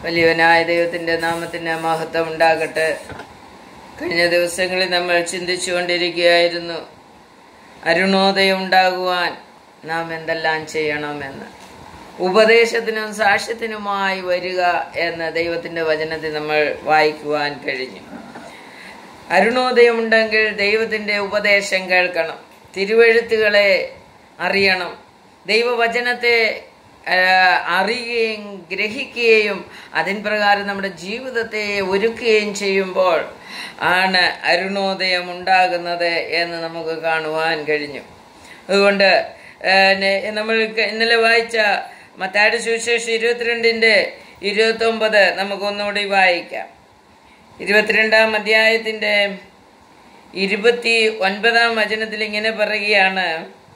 വലിയവനായ ദൈവത്തിൻ്റെ നാമത്തിന് മഹത്വം ഉണ്ടാകട്ടെ കഴിഞ്ഞ ദിവസങ്ങളിൽ നമ്മൾ ചിന്തിച്ചുകൊണ്ടിരിക്കുകയായിരുന്നു അരുണോദയം ഉണ്ടാകുവാൻ നാം എന്തെല്ലാം ചെയ്യണമെന്ന് ഉപദേശത്തിനും സാക്ഷ്യത്തിനുമായി വരിക എന്ന ദൈവത്തിൻ്റെ വചനത്തിൽ നമ്മൾ വായിക്കുവാൻ കഴിഞ്ഞു അരുണോദയമുണ്ടെങ്കിൽ ദൈവത്തിൻ്റെ ഉപദേശം കേൾക്കണം തിരുവഴുത്തുകളെ അറിയണം ദൈവവചനത്തെ ആ, അറിയുകയും ഗ്രഹിക്കുകയും അതിൻ പ്രകാരം നമ്മുടെ ജീവിതത്തെ ഒരുക്കുകയും ചെയ്യുമ്പോൾ ആണ് അരുണോദയം ഉണ്ടാകുന്നത് എന്ന് നമുക്ക് കാണുവാൻ കഴിഞ്ഞു അതുകൊണ്ട് ആ, നെ- നമ്മൾ ക- ഇന്നലെ വായിച്ച മത്തായുടെ സുവിശേഷം ഇരുപത്തിരണ്ടിൻ്റെ ഇരുപത്തൊമ്പത് നമുക്കൊന്നുകൂടി വായിക്കാം ഇരുപത്തിരണ്ടാം അധ്യായത്തിൻ്റെ ഇരുപത്തി ഒൻപതാം വചനത്തിൽ ഇങ്ങനെ പറയുകയാണ്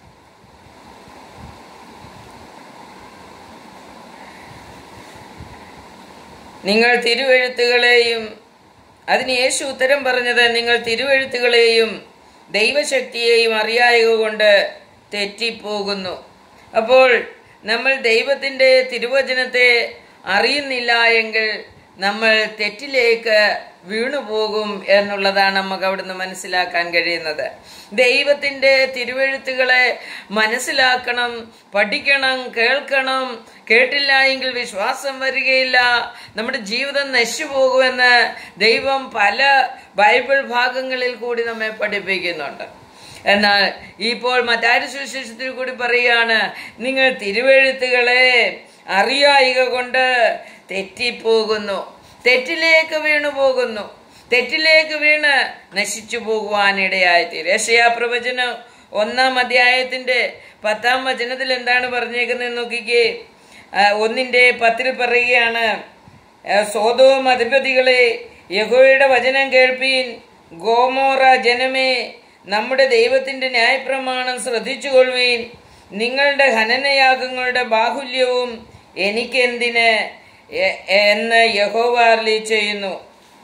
നിങ്ങൾ തിരുവെഴുത്തുകളെയും അതിന് യേശു ഉത്തരം പറഞ്ഞത് നിങ്ങൾ തിരുവെഴുത്തുകളെയും ദൈവശക്തിയെയും അറിയായക കൊണ്ട് തെറ്റിപ്പോകുന്നു അപ്പോൾ നമ്മൾ ദൈവത്തിൻ്റെ തിരുവചനത്തെ അറിയുന്നില്ല എങ്കിൽ നമ്മൾ തെറ്റിലേക്ക് വീണുപോകും എന്നുള്ളതാണ് നമുക്ക് അവിടുന്ന് മനസ്സിലാക്കാൻ കഴിയുന്നത് ദൈവത്തിൻ്റെ തിരുവെഴുത്തുകളെ മനസ്സിലാക്കണം പഠിക്കണം കേൾക്കണം കേട്ടില്ല എങ്കിൽ വിശ്വാസം വരികയില്ല നമ്മുടെ ജീവിതം നശിച്ചു പോകുമെന്ന് ദൈവം പല ബൈബിൾ ഭാഗങ്ങളിൽ കൂടി നമ്മെ പഠിപ്പിക്കുന്നുണ്ട് എന്നാൽ ഇപ്പോൾ മറ്റാരു സുവിശേഷത്തിൽ കൂടി പറയുകയാണ് നിങ്ങൾ തിരുവെഴുത്തുകളെ അറിയായിക കൊണ്ട് തെറ്റിപ്പോകുന്നു തെറ്റിലേക്ക് വീണു പോകുന്നു തെറ്റിലേക്ക് വീണ് നശിച്ചു പോകുവാനിടയായിത്തീരും യശയാ പ്രവചനം ഒന്നാം അധ്യായത്തിന്റെ പത്താം വചനത്തിൽ എന്താണ് പറഞ്ഞേക്കുന്നത് നോക്കിക്കേ ആ, ഒന്നിന്റെ പത്തിൽ പറയുകയാണ് ആ, സോതോം അധിപതികളെ യഹോയുടെ വചനം കേൾപ്പീൻ ഗോമോറ ജനമേ നമ്മുടെ ദൈവത്തിന്റെ ന്യായപ്രമാണം ശ്രദ്ധിച്ചുകൊള്ളുവീൻ നിങ്ങളുടെ ഹനനയാഗങ്ങളുടെ ബാഹുല്യവും എനിക്കെന്തിന് എ- എന്ന് യഹോവ അരുളി ചെയ്യുന്നു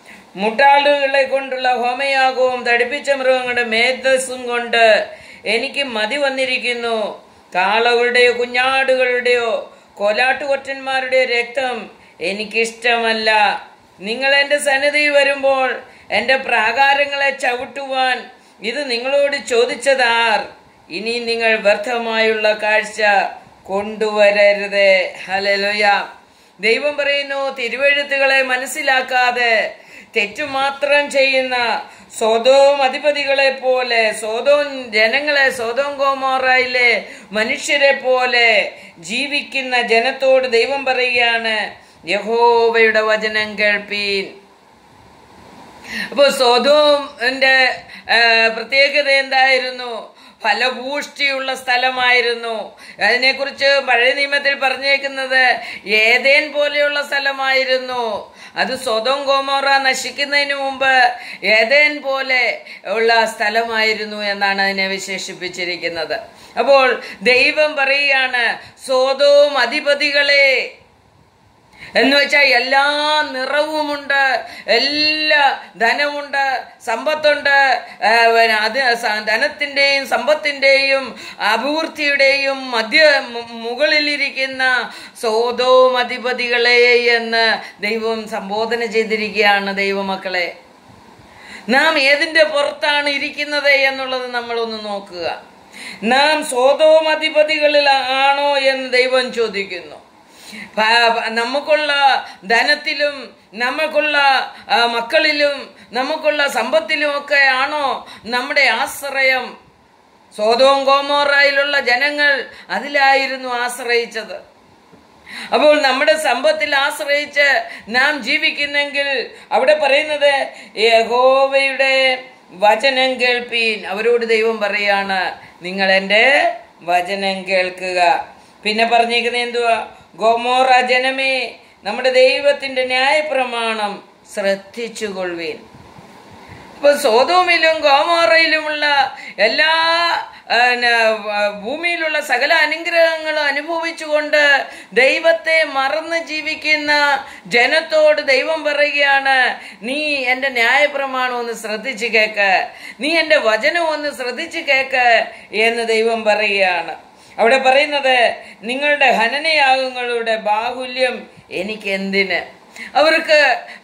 മുട്ടാളുകളെ കൊണ്ടുള്ള ഹോമയാഗവും തടിപ്പിച്ച മൃഗങ്ങളുടെ മേധസ്സും കൊണ്ട് എനിക്ക് മതി വന്നിരിക്കുന്നു കാളകളുടെയോ കുഞ്ഞാടുകളുടെയോ കോലാട്ടുകൊറ്റന്മാരുടെ രക്തം എനിക്കിഷ്ടമല്ല നിങ്ങൾ എൻ്റെ സന്നിധിയിൽ വരുമ്പോൾ എൻ്റെ പ്രാകാരങ്ങളെ ചവിട്ടുവാൻ ഇത് നിങ്ങളോട് ചോദിച്ചതാർ ഇനി നിങ്ങൾ വ്യർത്ഥമായുള്ള കാഴ്ച കൊണ്ടുവരരുത് ഹലലുയ ദൈവം പറയുന്നു തിരുവെഴുത്തുകളെ മനസ്സിലാക്കാതെ തെറ്റുമാത്രം ചെയ്യുന്ന സ്വതവും അധിപതികളെ പോലെ സ്വതവും ജനങ്ങളെ സ്വതവും ഗോമോറയിലെ മനുഷ്യരെ പോലെ ജീവിക്കുന്ന ജനത്തോട് ദൈവം പറയുകയാണ് യഹോവയുടെ വചനം കേൾപ്പീൻ അപ്പൊ സ്വതോമിന്റെ പ്രത്യേകത എന്തായിരുന്നു ഫലഭൂഷ്ടിയുള്ള സ്ഥലമായിരുന്നു അതിനെക്കുറിച്ച് പഴയ നിയമത്തിൽ പറഞ്ഞേക്കുന്നത് ഏതേൻ പോലെയുള്ള സ്ഥലമായിരുന്നു അത് സ്വതം ഗോമോറ നശിക്കുന്നതിന് മുമ്പ് ഏതേൻ പോലെ ഉള്ള സ്ഥലമായിരുന്നു എന്നാണ് അതിനെ വിശേഷിപ്പിച്ചിരിക്കുന്നത് അപ്പോൾ ദൈവം പറയുകയാണ് സ്വതവും അധിപതികളെ എന്ന് വെച്ചാൽ എല്ലാ നിറവുമുണ്ട് എല്ലാ ധനമുണ്ട് സമ്പത്തുണ്ട് ആ, പിന്നെ അത് സ- ധനത്തിന്റെയും സമ്പത്തിന്റെയും അഭിവൃദ്ധിയുടെയും മധ്യ മു- മുകളിലിരിക്കുന്ന സോതോം അധിപതികളെ എന്ന് ദൈവം സംബോധന ചെയ്തിരിക്കുകയാണ് ദൈവമക്കളെ നാം ഏതിന്റെ പുറത്താണ് ഇരിക്കുന്നത് എന്നുള്ളത് നമ്മളൊന്ന് നോക്കുക നാം സ്വതവും അധിപതികളിൽ ആണോ എന്ന് ദൈവം ചോദിക്കുന്നു പ- പ- നമുക്കുള്ള ധനത്തിലും നമുക്കുള്ള ആ, മക്കളിലും നമുക്കുള്ള സമ്പത്തിലും ഒക്കെ ആണോ നമ്മുടെ ആശ്രയം സ്വതവും ഗോമോറയിലുള്ള ജനങ്ങൾ അതിലായിരുന്നു ആശ്രയിച്ചത് അപ്പോൾ നമ്മുടെ സമ്പത്തിൽ ആശ്രയിച്ച് നാം ജീവിക്കുന്നെങ്കിൽ അവിടെ പറയുന്നത് യഹോവയുടെ വചനം കേൾപ്പീൻ അവരോട് ദൈവം പറയാണ് നിങ്ങൾ എൻ്റെ വചനം കേൾക്കുക പിന്നെ പറഞ്ഞേക്കുന്നത് എന്തുവാ ഗോമോറ ജനമേ നമ്മുടെ ദൈവത്തിന്റെ ന്യായപ്രമാണം ശ്രദ്ധിച്ചുകൊള്ളുവീൻ ഇപ്പൊ സോതോമിലും ഗോമോറയിലുമുള്ള എല്ലാ ആ, ന, ആ, ഭൂമിയിലുള്ള സകല അനുഗ്രഹങ്ങളും അനുഭവിച്ചുകൊണ്ട് ദൈവത്തെ മറന്ന് ജീവിക്കുന്ന ജനത്തോട് ദൈവം പറയുകയാണ് നീ എൻ്റെ ന്യായപ്രമാണം ഒന്ന് ശ്രദ്ധിച്ച് കേക്ക് നീ എൻ്റെ വചനം ഒന്ന് ശ്രദ്ധിച്ച് കേക്ക് എന്ന് ദൈവം പറയുകയാണ് അവിടെ പറയുന്നത് നിങ്ങളുടെ ഹനനയാഗങ്ങളുടെ ബാഹുല്യം എനിക്ക് എന്തിന് അവർക്ക്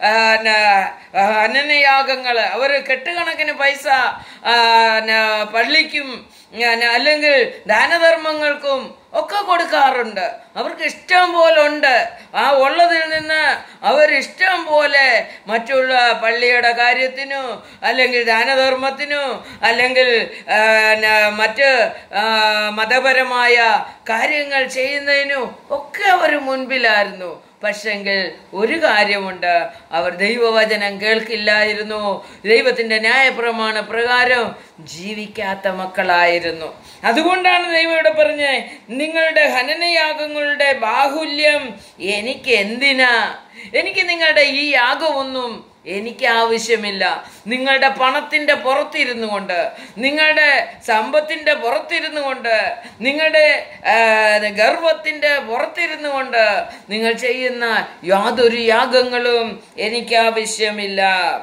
അനന്യയാഗങ്ങൾ അവർ കെട്ടുകണക്കിന് പൈസ ആ, ന- പള്ളിക്കും ഞാൻ അല്ലെങ്കിൽ ദാനധർമ്മങ്ങൾക്കും ഒക്കെ കൊടുക്കാറുണ്ട് അവർക്ക് ഇഷ്ടം പോലെ ഉണ്ട് ആ ഉള്ളതിൽ നിന്ന് അവർ ഇഷ്ടം പോലെ മറ്റുള്ള പള്ളിയുടെ കാര്യത്തിനു അല്ലെങ്കിൽ ദാനധർമ്മത്തിനു അല്ലെങ്കിൽ ആ, ന- മറ്റ് ആ, മതപരമായ കാര്യങ്ങൾ ചെയ്യുന്നതിനു ഒക്കെ അവർ മുൻപിലായിരുന്നു പക്ഷെങ്കിൽ ഒരു കാര്യമുണ്ട് അവർ ദൈവവചനം കേൾക്കില്ലായിരുന്നു ദൈവത്തിന്റെ ന്യായപ്രമാണ പ്രകാരം ജീവിക്കാത്ത മക്കളായിരുന്നു അതുകൊണ്ടാണ് ദൈവം ഇവിടെ പറഞ്ഞ് നിങ്ങളുടെ ഹനനയാഗങ്ങളുടെ ബാഹുല്യം എനിക്ക് എന്തിനാ എനിക്ക് നിങ്ങളുടെ ഈ യാഗമൊന്നും എനിക്ക് ആവശ്യമില്ല നിങ്ങളുടെ പണത്തിന്റെ പുറത്തിരുന്നു കൊണ്ട് നിങ്ങളുടെ സമ്പത്തിന്റെ പുറത്തിരുന്നു കൊണ്ട് നിങ്ങളുടെ ആ, ഗർവത്തിന്റെ പുറത്തിരുന്നു കൊണ്ട് നിങ്ങൾ ചെയ്യുന്ന യാതൊരു യാഗങ്ങളും എനിക്ക് ആവശ്യമില്ല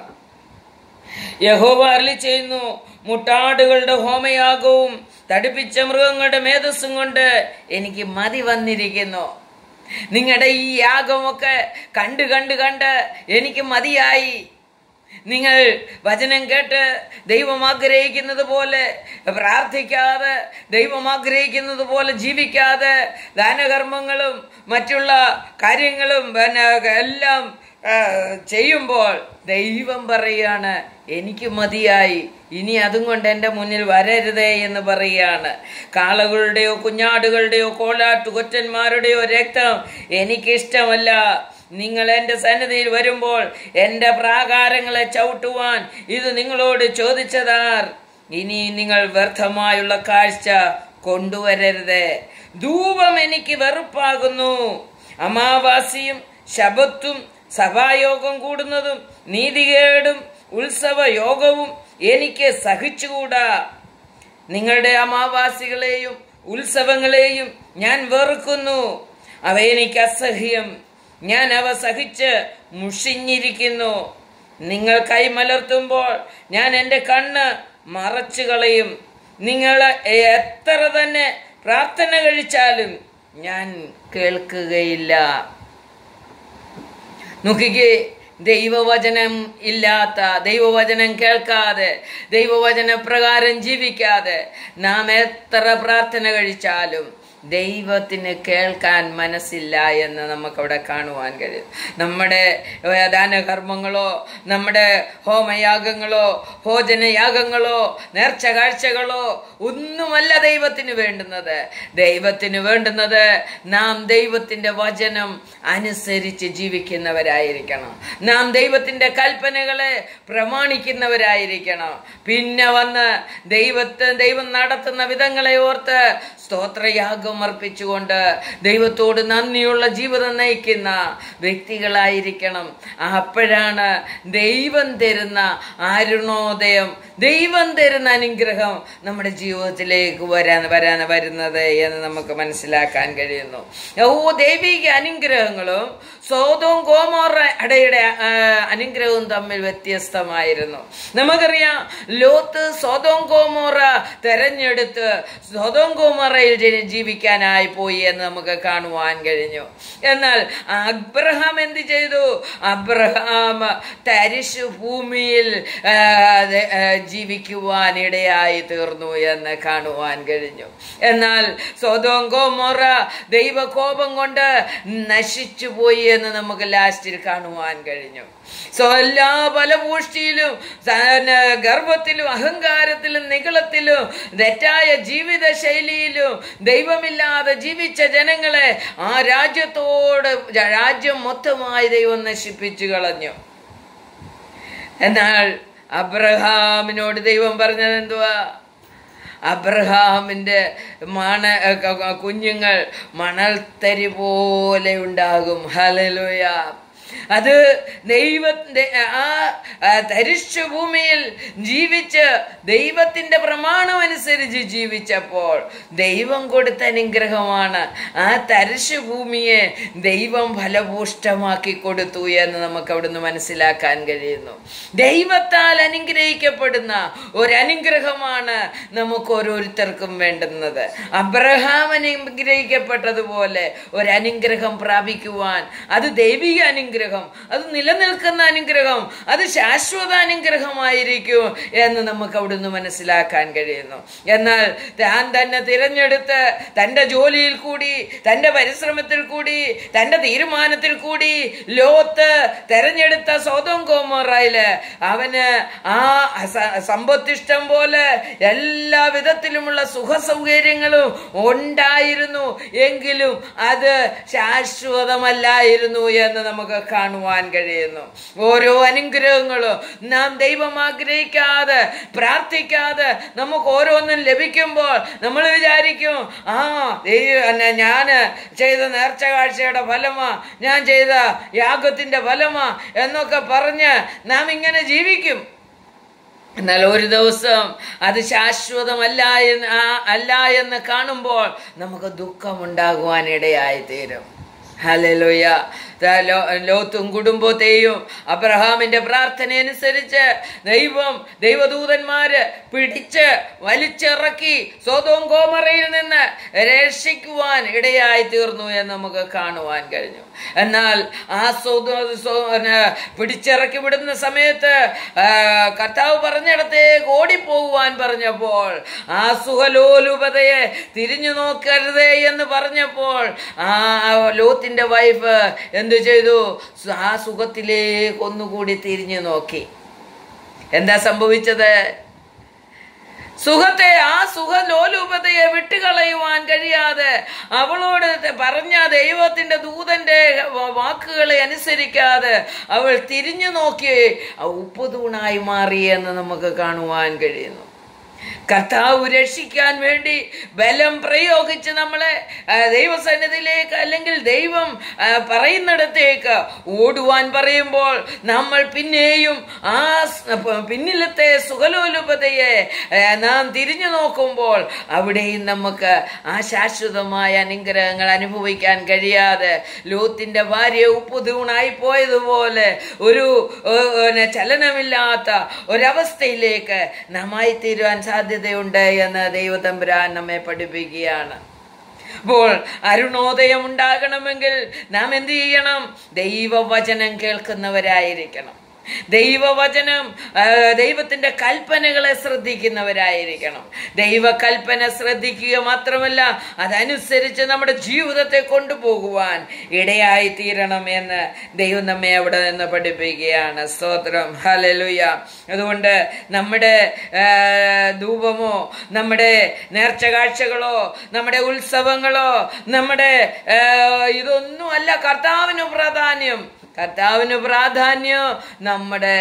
യഹോവ അരളി ചെയ്യുന്നു മുട്ടാടുകളുടെ ഹോമയാഗവും തടിപ്പിച്ച മൃഗങ്ങളുടെ മേധസ്സും കൊണ്ട് എനിക്ക് മതി വന്നിരിക്കുന്നു നിങ്ങളുടെ ഈ യാഗമൊക്കെ കണ്ട് കണ്ട് കണ്ട് എനിക്ക് മതിയായി നിങ്ങൾ വചനം കേട്ട് ദൈവം ആഗ്രഹിക്കുന്നത് പോലെ പ്രാർത്ഥിക്കാതെ ദൈവം ആഗ്രഹിക്കുന്നത് പോലെ ജീവിക്കാതെ ദാനകർമ്മങ്ങളും മറ്റുള്ള കാര്യങ്ങളും പിന്നെ എല്ലാം ആ, ചെയ്യുമ്പോൾ ദൈവം പറയാണ് എനിക്ക് മതിയായി ഇനി അതും കൊണ്ട് എൻ്റെ മുന്നിൽ വരരുതേ എന്ന് പറയാണ് കാളകളുടെയോ കുഞ്ഞാടുകളുടെയോ കോലാട്ടുകൊറ്റന്മാരുടെയോ രക്തം എനിക്കിഷ്ടമല്ല നിങ്ങൾ എൻ്റെ സന്നിധിയിൽ വരുമ്പോൾ എൻ്റെ പ്രാകാരങ്ങളെ ചവിട്ടുവാൻ ഇത് നിങ്ങളോട് ചോദിച്ചതാർ ഇനി നിങ്ങൾ വ്യർത്ഥമായുള്ള കാഴ്ച കൊണ്ടുവരരുത് ധൂപം എനിക്ക് വെറുപ്പാകുന്നു അമാവാസിയും ശബത്തും സഭായോഗം കൂടുന്നതും നീതികേടും ഉത്സവ യോഗവും എനിക്ക് സഹിച്ചുകൂടാ നിങ്ങളുടെ അമാവാസികളെയും ഉത്സവങ്ങളെയും ഞാൻ വെറുക്കുന്നു അവ എനിക്ക് അസഹ്യം ഞാൻ അവ സഹിച്ച് മുഷിഞ്ഞിരിക്കുന്നു നിങ്ങൾ കൈമലർത്തുമ്പോൾ ഞാൻ എൻ്റെ കണ്ണ് മറച്ചു കളയും നിങ്ങൾ എത്ര തന്നെ പ്രാർത്ഥന കഴിച്ചാലും ഞാൻ കേൾക്കുകയില്ല നോക്കിക്കേ ദൈവവചനം ഇല്ലാത്ത ദൈവവചനം കേൾക്കാതെ ദൈവവചന പ്രകാരം ജീവിക്കാതെ നാം എത്ര പ്രാർത്ഥന കഴിച്ചാലും ദൈവത്തിന് കേൾക്കാൻ മനസ്സില്ല എന്ന് നമുക്കവിടെ കാണുവാൻ കഴിയും നമ്മുടെ ദാനകർമ്മങ്ങളോ നമ്മുടെ ഹോമയാഗങ്ങളോ ഭോജനയാഗങ്ങളോ നേർച്ച കാഴ്ചകളോ ഒന്നുമല്ല ദൈവത്തിന് വേണ്ടുന്നത് ദൈവത്തിന് വേണ്ടുന്നത് നാം ദൈവത്തിന്റെ വചനം അനുസരിച്ച് ജീവിക്കുന്നവരായിരിക്കണം നാം ദൈവത്തിന്റെ കൽപ്പനകളെ പ്രമാണിക്കുന്നവരായിരിക്കണം പിന്നെ വന്ന് ദൈവത്തെ ദൈവം നടത്തുന്ന വിധങ്ങളെ ഓർത്ത് സ്തോത്രയാഗം അർപ്പിച്ചുകൊണ്ട് ദൈവത്തോട് നന്ദിയുള്ള ജീവിതം നയിക്കുന്ന വ്യക്തികളായിരിക്കണം അപ്പോഴാണ് ദൈവം തരുന്ന അരുണോദയം ദൈവം തരുന്ന അനുഗ്രഹം നമ്മുടെ ജീവിതത്തിലേക്ക് വരാൻ വരാൻ വരുന്നത് എന്ന് നമുക്ക് മനസ്സിലാക്കാൻ കഴിയുന്നു ഓ ദൈവിക അനുഗ്രഹങ്ങളും സോതവും കോമോറ അടയുടെ ആ, അനുഗ്രഹവും തമ്മിൽ വ്യത്യസ്തമായിരുന്നു നമുക്കറിയാം ലോത്ത് സോതോം കോമോറ തെരഞ്ഞെടുത്ത് സോതോം കോമോറയിൽ ജനി- ജീവിക്കാനായി പോയി എന്ന് നമുക്ക് കാണുവാൻ കഴിഞ്ഞു എന്നാൽ അബ്രഹാം എന്ത് ചെയ്തു അബ്രഹാം തരിശു ഭൂമിയിൽ ആ, അത്, ആ, ജീവിക്കുവാൻ ഇടയായി തീർന്നു എന്ന് കാണുവാൻ കഴിഞ്ഞു എന്നാൽ സോതോം കോമോറ ദൈവകോപം കൊണ്ട് നശിച്ചു പോയി എന്ന് നമുക്ക് ലാസ്റ്റിൽ കാണുവാൻ കഴിഞ്ഞു സോ എല്ലാ ബലപൂഷ്ടിയിലും സ- ഗർവത്തിലും അഹങ്കാരത്തിലും നികളത്തിലും തെറ്റായ ജീവിത ശൈലിയിലും ദൈവമില്ലാതെ ജീവിച്ച ജനങ്ങളെ ആ രാജ്യത്തോട് രാജ്യം മൊത്തമായി ദൈവം നശിപ്പിച്ചു കളഞ്ഞു എന്നാൽ അബ്രഹാമിനോട് ദൈവം പറഞ്ഞത് എന്തുവാ അബ്രഹാമിന്റെ മണ ക- ക- കുഞ്ഞുങ്ങൾ മണൽത്തരി പോലെ ഉണ്ടാകും ഹലലുയ അത് ദൈവത്തിന്റെ ആ ആ തരിശു ഭൂമിയിൽ ജീവിച്ച് ദൈവത്തിന്റെ പ്രമാണം അനുസരിച്ച് ജീവിച്ചപ്പോൾ ദൈവം കൊടുത്ത അനുഗ്രഹമാണ് ആ തരിശു ഭൂമിയെ ദൈവം ഫലഭൂഷ്ടമാക്കി കൊടുത്തു എന്ന് നമുക്ക് അവിടുന്ന് മനസ്സിലാക്കാൻ കഴിയുന്നു ദൈവത്താൽ അനുഗ്രഹിക്കപ്പെടുന്ന ഒരു അനുഗ്രഹമാണ് നമുക്ക് ഓരോരുത്തർക്കും വേണ്ടുന്നത് അബ്രഹാം അനുഗ്രഹിക്കപ്പെട്ടതുപോലെ ഒരു അനുഗ്രഹം പ്രാപിക്കുവാൻ അത് ദൈവിക അനുഗ്രഹം അനുഗ്രഹം അത് നിലനിൽക്കുന്ന അനുഗ്രഹം അത് ശാശ്വത അനുഗ്രഹമായിരിക്കും എന്ന് നമുക്ക് അവിടുന്ന് മനസ്സിലാക്കാൻ കഴിയുന്നു എന്നാൽ താൻ തന്നെ തിരഞ്ഞെടുത്ത് തൻ്റെ ജോലിയിൽ കൂടി തൻ്റെ പരിശ്രമത്തിൽ കൂടി തൻ്റെ തീരുമാനത്തിൽ കൂടി ലോത്ത് തെരഞ്ഞെടുത്ത സ്വതം കോമറയില് അവന് ആ സ- സമ്പത്തിഷ്ടം പോലെ എല്ലാ വിധത്തിലുമുള്ള സുഖ സൗകര്യങ്ങളും ഉണ്ടായിരുന്നു എങ്കിലും അത് ശാശ്വതമല്ലായിരുന്നു എന്ന് നമുക്ക് കാണുവാൻ കഴിയുന്നു ഓരോ അനുഗ്രഹങ്ങളും നാം ദൈവം ആഗ്രഹിക്കാതെ പ്രാർത്ഥിക്കാതെ നമുക്ക് ഓരോന്നും ലഭിക്കുമ്പോൾ നമ്മൾ വിചാരിക്കും ആ ഞാൻ ചെയ്ത നേർച്ച കാഴ്ചയുടെ ഫലമാ ഞാൻ ചെയ്ത യാഗത്തിന്റെ ഫലമാ എന്നൊക്കെ പറഞ്ഞ് നാം ഇങ്ങനെ ജീവിക്കും എന്നാൽ ഒരു ദിവസം അത് ശാശ്വതമല്ല എന്ന് ആ- അല്ല എന്ന് കാണുമ്പോൾ നമുക്ക് ദുഃഖമുണ്ടാകുവാൻ ഇടയായി തീരും ഹലലുയ ലോത്തും കുടുംബത്തെയും അബ്രഹാമിന്റെ പ്രാർത്ഥന അനുസരിച്ച് ദൈവം ദൈവദൂതന്മാര് പിടിച്ച് വലിച്ചിറക്കി സ്വതവും കോമറയിൽ നിന്ന് രക്ഷിക്കുവാൻ ഇടയായി തീർന്നു എന്ന് നമുക്ക് കാണുവാൻ കഴിഞ്ഞു എന്നാൽ ആ സ്വതോ സ്വ- പിന്നെ പിടിച്ചിറക്കി വിടുന്ന സമയത്ത് ആ, കർത്താവ് പറഞ്ഞിടത്തേക്ക് ഓടിപ്പോകുവാൻ പറഞ്ഞപ്പോൾ ആ സുഖലോലുപതയെ തിരിഞ്ഞു നോക്കരുതേ എന്ന് പറഞ്ഞപ്പോൾ ആ ലോത്തിന്റെ വൈഫ് എന്തു ചെയ്തു ആ സുഖത്തിലേക്ക് ഒന്നുകൂടി തിരിഞ്ഞു നോക്കി എന്താ സംഭവിച്ചത് സുഖത്തെ ആ സുഖലോലുപതയെ വിട്ടുകളയുവാൻ കഴിയാതെ അവളോട് പറഞ്ഞ ദൈവത്തിന്റെ ദൂതന്റെ വാക്കുകളെ അനുസരിക്കാതെ അവൾ തിരിഞ്ഞു നോക്കി ഉപ്പുതൂണായി മാറി എന്ന് നമുക്ക് കാണുവാൻ കഴിയുന്നു കർത്താവ് രക്ഷിക്കാൻ വേണ്ടി ബലം പ്രയോഗിച്ച് നമ്മളെ ആ, ദൈവസന്നിധിയിലേക്ക് അല്ലെങ്കിൽ ദൈവം ആ, പറയുന്നിടത്തേക്ക് ഓടുവാൻ പറയുമ്പോൾ നമ്മൾ പിന്നെയും ആ സ്- പ- പിന്നിലത്തെ സുഖലോലുപതയെ ആ, നാം തിരിഞ്ഞു നോക്കുമ്പോൾ അവിടെയും നമുക്ക് ആ ശാശ്വതമായ അനുഗ്രഹങ്ങൾ അനുഭവിക്കാൻ കഴിയാതെ ലോത്തിന്റെ ഭാര്യ ഉപ്പുതൂണായി പോയതുപോലെ ഒരു ഏ, പിന്നെ ചലനമില്ലാത്ത ഒരവസ്ഥയിലേക്ക് നാമായി തീരുവാൻ സാധ്യതയുണ്ട് എന്ന് ദൈവതമ്പുരാൻ നമ്മെ പഠിപ്പിക്കുകയാണ് അപ്പോൾ അരുണോദയം ഉണ്ടാകണമെങ്കിൽ നാം എന്ത് ചെയ്യണം ദൈവവചനം കേൾക്കുന്നവരായിരിക്കണം ദൈവവചനം ആ, ദൈവത്തിന്റെ കൽപ്പനകളെ ശ്രദ്ധിക്കുന്നവരായിരിക്കണം ദൈവകൽപ്പന ശ്രദ്ധിക്കുക മാത്രമല്ല അതനുസരിച്ച് നമ്മുടെ ജീവിതത്തെ കൊണ്ടുപോകുവാൻ ഇടയായി തീരണം എന്ന് ദൈവം നമ്മെ അവിടെ നിന്ന് പഠിപ്പിക്കുകയാണ് സ്തോത്രം ഹലലുയ അതുകൊണ്ട് നമ്മുടെ ആ, ധൂപമോ നമ്മുടെ നേർച്ച കാഴ്ചകളോ നമ്മുടെ ഉത്സവങ്ങളോ നമ്മുടെ ആ, ഇതൊന്നും അല്ല കർത്താവിന് പ്രാധാന്യം കർത്താവിന് പ്രാധാന്യം നമ്മുടെ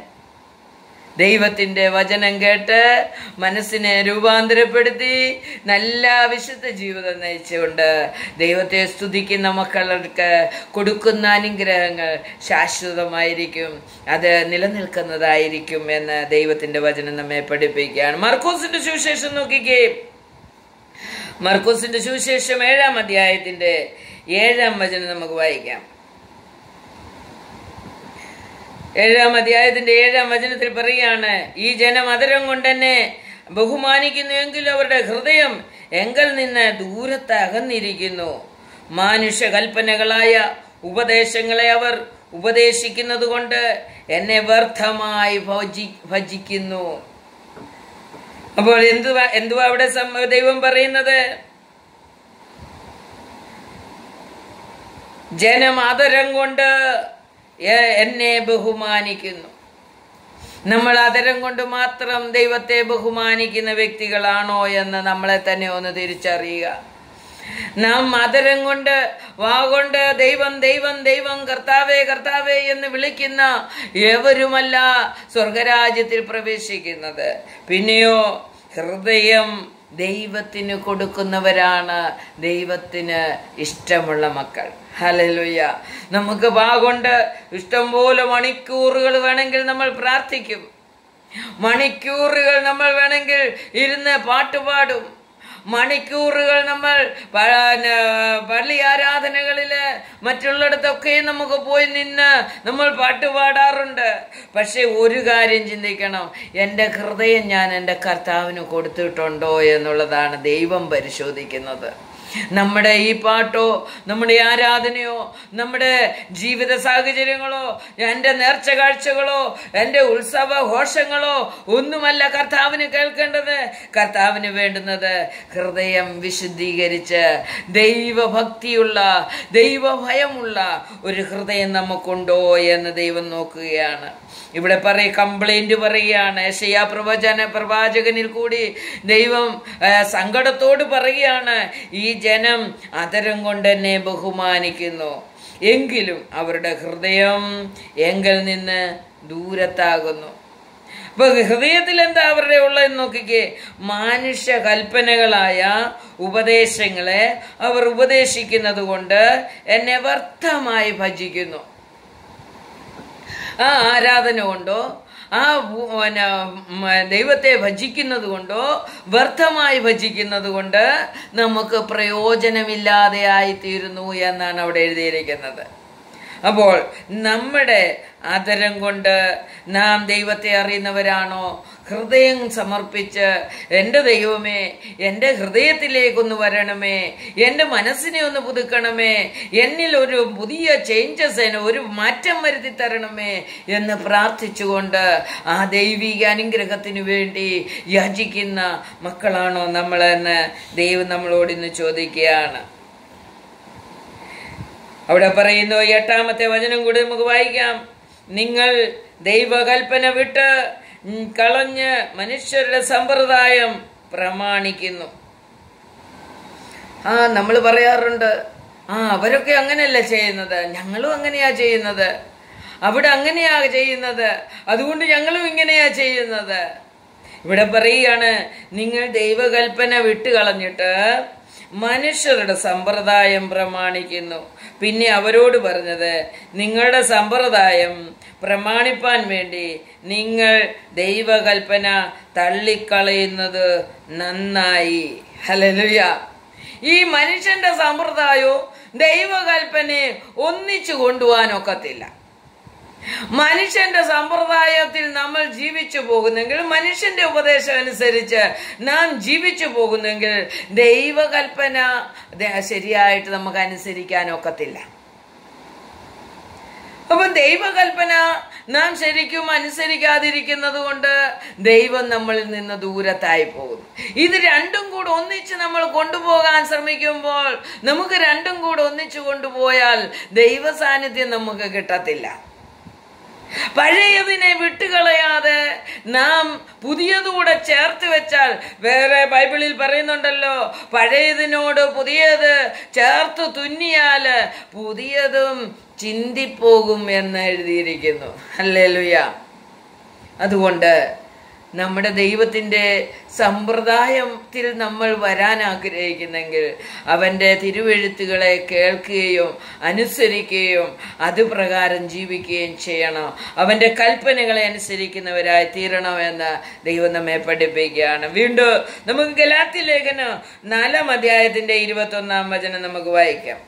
ദൈവത്തിന്റെ വചനം കേട്ട് മനസ്സിനെ രൂപാന്തരപ്പെടുത്തി നല്ല വിശുദ്ധ ജീവിതം നയിച്ചുകൊണ്ട് ദൈവത്തെ സ്തുതിക്കുന്ന മക്കൾക്ക് കൊടുക്കുന്ന അനുഗ്രഹങ്ങൾ ശാശ്വതമായിരിക്കും അത് നിലനിൽക്കുന്നതായിരിക്കും എന്ന് ദൈവത്തിന്റെ വചനം നമ്മെ പഠിപ്പിക്കുകയാണ് മർക്കോസിന്റെ സുവിശേഷം നോക്കിക്കേ മർക്കോസിന്റെ സുവിശേഷം ഏഴാം അധ്യായത്തിന്റെ ഏഴാം വചനം നമുക്ക് വായിക്കാം ഏഴാം അധ്യായത്തിന്റെ ഏഴാം വചനത്തിൽ പറയുകയാണ് ഈ ജനം അതരം കൊണ്ട് എന്നെ ബഹുമാനിക്കുന്നുവെങ്കിൽ അവരുടെ ഹൃദയം എങ്കിൽ നിന്ന് ദൂരത്ത് അകന്നിരിക്കുന്നു മാനുഷ്യ കൽപ്പനകളായ ഉപദേശങ്ങളെ അവർ ഉപദേശിക്കുന്നത് കൊണ്ട് എന്നെ വ്യർത്ഥമായി ഭജി ഭജിക്കുന്നു അപ്പോൾ എന്തുവാ എന്തുവാ അവിടെ സം- ദൈവം പറയുന്നത് ജനം ആദരം കൊണ്ട് എ- എന്നെ ബഹുമാനിക്കുന്നു നമ്മൾ ആദരം കൊണ്ട് മാത്രം ദൈവത്തെ ബഹുമാനിക്കുന്ന വ്യക്തികളാണോ എന്ന് നമ്മളെ തന്നെ ഒന്ന് തിരിച്ചറിയുക നാം ആദരം കൊണ്ട് വാ കൊണ്ട് ദൈവം ദൈവം ദൈവം കർത്താവേ കർത്താവേ എന്ന് വിളിക്കുന്ന എവരുമല്ല സ്വർഗരാജ്യത്തിൽ പ്രവേശിക്കുന്നത് പിന്നെയോ ഹൃദയം ദൈവത്തിന് കൊടുക്കുന്നവരാണ് ദൈവത്തിന് ഇഷ്ടമുള്ള മക്കൾ ഹലലുയ നമുക്ക് പാകൊണ്ട് ഇഷ്ടംപോലെ മണിക്കൂറുകൾ വേണമെങ്കിൽ നമ്മൾ പ്രാർത്ഥിക്കും മണിക്കൂറുകൾ നമ്മൾ വേണമെങ്കിൽ ഇരുന്ന് പാട്ടുപാടും മണിക്കൂറുകൾ നമ്മൾ പ- ന- പള്ളി ആരാധനകളില് മറ്റുള്ളിടത്തൊക്കെ നമുക്ക് പോയി നിന്ന് നമ്മൾ പാട്ട് പാടാറുണ്ട് പക്ഷെ ഒരു കാര്യം ചിന്തിക്കണം എൻ്റെ ഹൃദയം ഞാൻ എൻ്റെ കർത്താവിന് കൊടുത്തിട്ടുണ്ടോ എന്നുള്ളതാണ് ദൈവം പരിശോധിക്കുന്നത് നമ്മുടെ ഈ പാട്ടോ നമ്മുടെ ആരാധനയോ നമ്മുടെ ജീവിത സാഹചര്യങ്ങളോ എൻ്റെ നേർച്ച കാഴ്ചകളോ എൻ്റെ ഉത്സവ ഘോഷങ്ങളോ ഒന്നുമല്ല കർത്താവിന് കേൾക്കേണ്ടത് കർത്താവിന് വേണ്ടുന്നത് ഹൃദയം വിശുദ്ധീകരിച്ച് ദൈവഭക്തിയുള്ള ദൈവഭയമുള്ള ഒരു ഹൃദയം നമുക്കുണ്ടോ എന്ന് ദൈവം നോക്കുകയാണ് ഇവിടെ പറയ കംപ്ലൈന്റ് പറയുകയാണ് യശയാ പ്രവചന പ്രവാചകനിൽ കൂടി ദൈവം ആ, സങ്കടത്തോട് പറയുകയാണ് ഈ ജനം അതരം കൊണ്ട് എന്നെ ബഹുമാനിക്കുന്നു എങ്കിലും അവരുടെ ഹൃദയം എങ്കിൽ നിന്ന് ദൂരത്താകുന്നു അപ്പൊ ഹൃദയത്തിൽ എന്താ അവരുടെ ഉള്ളതെന്ന് നോക്കിക്കേ മാനുഷ്യ കൽപ്പനകളായ ഉപദേശങ്ങളെ അവർ ഉപദേശിക്കുന്നത് കൊണ്ട് എന്നെ വ്യർത്ഥമായി ഭജിക്കുന്നു ആ ആരാധന കൊണ്ടോ ആ ഭൂ- പിന്നെ, ഉം, ദൈവത്തെ ഭജിക്കുന്നത് കൊണ്ടോ വ്യർത്ഥമായി ഭജിക്കുന്നത് കൊണ്ട് നമുക്ക് പ്രയോജനമില്ലാതെ ആയിത്തീരുന്നു എന്നാണ് അവിടെ എഴുതിയിരിക്കുന്നത് അപ്പോൾ നമ്മുടെ ആദരം കൊണ്ട് നാം ദൈവത്തെ അറിയുന്നവരാണോ ഹൃദയം സമർപ്പിച്ച് എൻ്റെ ദൈവമേ എൻ്റെ ഹൃദയത്തിലേക്കൊന്ന് വരണമേ എൻ്റെ മനസ്സിനെ ഒന്ന് പുതുക്കണമേ എന്നിൽ ഒരു പുതിയ ചേഞ്ചസ് ഒരു മാറ്റം വരുത്തി തരണമേ എന്ന് പ്രാർത്ഥിച്ചുകൊണ്ട് ആ ദൈവിക അനുഗ്രഹത്തിന് വേണ്ടി യാചിക്കുന്ന മക്കളാണോ നമ്മളെന്ന് ദൈവം നമ്മളോട് ഇന്ന് ചോദിക്കുകയാണ് അവിടെ പറയുന്നു എട്ടാമത്തെ വചനം കൂടി നമുക്ക് വായിക്കാം നിങ്ങൾ ദൈവകൽപ്പന വിട്ട് ഉം, കളഞ്ഞ് മനുഷ്യരുടെ സമ്പ്രദായം പ്രമാണിക്കുന്നു ആ നമ്മൾ പറയാറുണ്ട് ആ അവരൊക്കെ അങ്ങനെയല്ല ചെയ്യുന്നത് ഞങ്ങളും അങ്ങനെയാ ചെയ്യുന്നത് അവിടെ അങ്ങനെയാ ചെയ്യുന്നത് അതുകൊണ്ട് ഞങ്ങളും ഇങ്ങനെയാ ചെയ്യുന്നത് ഇവിടെ പറയുകയാണ് നിങ്ങൾ ദൈവകൽപ്പന വിട്ടുകളഞ്ഞിട്ട് മനുഷ്യരുടെ സമ്പ്രദായം പ്രമാണിക്കുന്നു പിന്നെ അവരോട് പറഞ്ഞത് നിങ്ങളുടെ സമ്പ്രദായം പ്രമാണിപ്പാൻ വേണ്ടി നിങ്ങൾ ദൈവകൽപ്പന തള്ളിക്കളയുന്നത് നന്നായി ഹലലുയ ഈ മനുഷ്യന്റെ സമ്പ്രദായവും ദൈവകൽപ്പനയെ ഒന്നിച്ചു കൊണ്ടുപോകാനൊക്കത്തില്ല മനുഷ്യന്റെ സമ്പ്രദായത്തിൽ നമ്മൾ ജീവിച്ചു പോകുന്നെങ്കിൽ മനുഷ്യന്റെ ഉപദേശം അനുസരിച്ച് നാം ജീവിച്ചു പോകുന്നെങ്കിൽ ദൈവകൽപ്പന ദ- ശരിയായിട്ട് നമുക്ക് അനുസരിക്കാൻ ഒക്കത്തില്ല അപ്പൊ ദൈവകൽപ്പന നാം ശരിക്കും അനുസരിക്കാതിരിക്കുന്നത് കൊണ്ട് ദൈവം നമ്മളിൽ നിന്ന് ദൂരത്തായി പോകുന്നു ഇത് രണ്ടും കൂടെ ഒന്നിച്ച് നമ്മൾ കൊണ്ടുപോകാൻ ശ്രമിക്കുമ്പോൾ നമുക്ക് രണ്ടും കൂടെ ഒന്നിച്ചു കൊണ്ടുപോയാൽ ദൈവ സാന്നിധ്യം നമുക്ക് കിട്ടത്തില്ല പഴയതിനെ വിട്ടുകളയാതെ നാം പുതിയതുകൂടെ ചേർത്ത് വെച്ചാൽ വേറെ ബൈബിളിൽ പറയുന്നുണ്ടല്ലോ പഴയതിനോട് പുതിയത് ചേർത്ത് തുന്നിയാല് പുതിയതും ചിന്തിപ്പോകും എന്ന് എഴുതിയിരിക്കുന്നു അല്ലേ അതുകൊണ്ട് നമ്മുടെ ദൈവത്തിൻ്റെ സമ്പ്രദായത്തിൽ നമ്മൾ വരാൻ ആഗ്രഹിക്കുന്നെങ്കിൽ അവൻ്റെ തിരുവെഴുത്തുകളെ കേൾക്കുകയും അനുസരിക്കുകയും അതുപ്രകാരം ജീവിക്കുകയും ചെയ്യണം അവൻ്റെ കൽപ്പനകളെ അനുസരിക്കുന്നവരായി തീരണമെന്ന് ദൈവം നമ്മെ പഠിപ്പിക്കുകയാണ് വീണ്ടും നമുക്ക് ഗലാത്തി ലേഖനം നാലാം അധ്യായത്തിൻ്റെ ഇരുപത്തൊന്നാം വചനം നമുക്ക് വായിക്കാം